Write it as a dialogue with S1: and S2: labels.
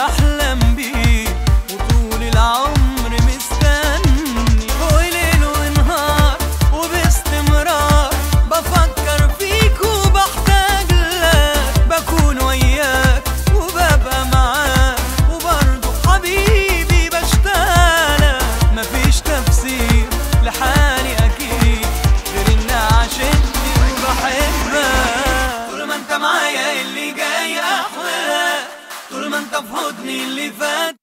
S1: بحلم بيه وطول العمر مستني وليل ونهار وباستمرار بفكر فيك وبحتاج لك بكون وياك وببقى معاك وبرضه حبيبي بشتاقلك مفيش تفسير لحالي اكيد غير اني عشقتني وبحبك طول ما انت معايا اللي جاي احلى طول ما انت في حضني اللي فات